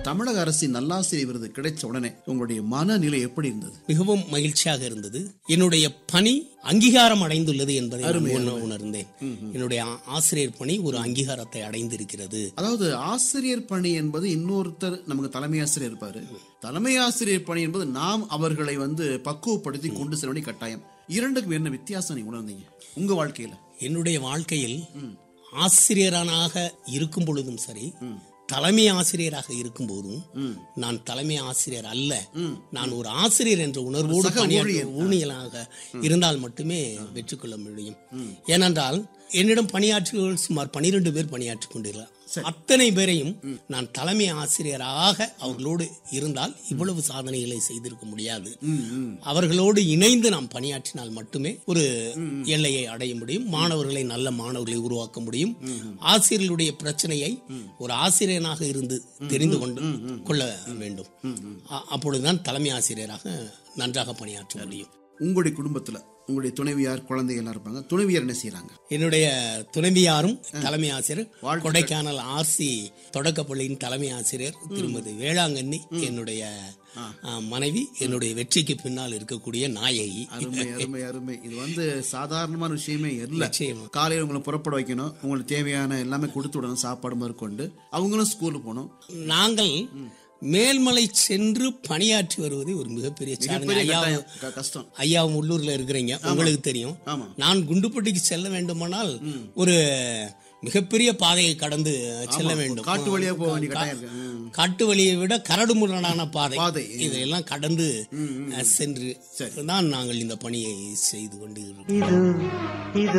தமிழக அரசின் நல்லாசிரியர் விருது கிடைச்ச உடனே உங்களுடைய மனநிலை எப்படி இருந்தது மிகவும் மகிழ்ச்சியாக இருந்தது என்னுடைய பணி அங்கீகாரம் அடைந்துள்ளது என்பதை நான் உண- உணர்ந்தேன் என்னுடைய ஆ- ஆசிரியர் பணி ஒரு அங்கீகாரத்தை அடைந்திருக்கிறது அதாவது ஆசிரியர் பணி என்பது இன்னொருத்தர் நமக்கு தலைமை ஆசிரியர் இருப்பாரு தலைமை ஆசிரியர் பணி என்பது நாம் அவர்களை வந்து பக்குவப்படுத்தி கொண்டு செல்ல வேண்டிய கட்டாயம் இரண்டுக்கும் என்ன வித்தியாசம் நீங்க உணர்ந்தீங்க உங்க வாழ்க்கையில என்னுடைய வாழ்க்கையில் ஆசிரியரானாக இருக்கும் பொழுதும் சரி தலைமை ஆசிரியராக இருக்கும் போதும் நான் தலைமை ஆசிரியர் அல்ல நான் ஒரு ஆசிரியர் என்ற உணர்வோடு பணியாற்ற ஊழியலாக இருந்தால் மட்டுமே வெற்றி கொள்ள முடியும் ஏனென்றால் என்னிடம் பணியாற்றுகள் சுமார் பனிரெண்டு பேர் பணியாற்றிக் கொண்டிருக்கிறார் அத்தனை பேரையும் நான் தலைமை ஆசிரியராக அவர்களோடு இருந்தால் இவ்வளவு சாதனைகளை செய்திருக்க முடியாது அவர்களோடு இணைந்து நாம் பணியாற்றினால் மட்டுமே ஒரு எல்லையை அடைய முடியும் மாணவர்களை நல்ல மாணவர்களை உருவாக்க முடியும் ஆசிரியர்களுடைய பிரச்சனையை ஒரு ஆசிரியனாக இருந்து தெரிந்து கொண்டு கொள்ள வேண்டும் அ- அப்பொழுதுதான் தலைமை ஆசிரியராக நன்றாக பணியாற்ற முடியும் உங்களுடைய குடும்பத்துல உங்களுடைய துணைவியார் குழந்தைகள் எல்லாம் இருப்பாங்க துணைவியார் என்ன செய்யறாங்க என்னுடைய துணைவியாரும் தலைமை ஆசிரியர் கொடைக்கானல் ஆர்சி தொடக்கப்பள்ளியின் தலைமை ஆசிரியர் திருமதி வேளாங்கண்ணி என்னுடைய ஆ, மனைவி என்னுடைய வெற்றிக்கு பின்னால் இருக்கக்கூடிய நாயகி அருமை அருமை அருமை இது வந்து சாதாரணமான விஷயமே இல்ல நிச்சயமா. காலையில உங்களை புறப்பட வைக்கணும் உங்களுக்கு தேவையான எல்லாமே கொடுத்து விடணும் சாப்பாடு முதற்கொண்டு அவங்களும் ஸ்கூலுக்கு போகணும் நாங்கள் மேல்மலை சென்று பணியாற்றி வருவதே ஒரு மிகப்பெரிய சாதனை பெரிய ஐயா கட்டாயம், க- கஷ்டம் ஐயா உள்ளூர்ல இருக்கிறீங்க உங்களுக்கு தெரியும் ஆமா. நான் குண்டுப்பட்டிக்கு செல்ல வேண்டுமானால் ஒரு மிகப்பெரிய பாதையை கடந்து செல்ல வேண்டும் காட்டு வழியா போக வேண்டிய கட்டாயம் இருக்கு ம். காட்டு வழியை விட கரடு முரடான பாதை பாதை. இதையெல்லாம் கடந்து அஹ், சென்று தான் நாங்கள் இந்த பணியை செய்து கொண்டு இருக்கிறோம் இது இது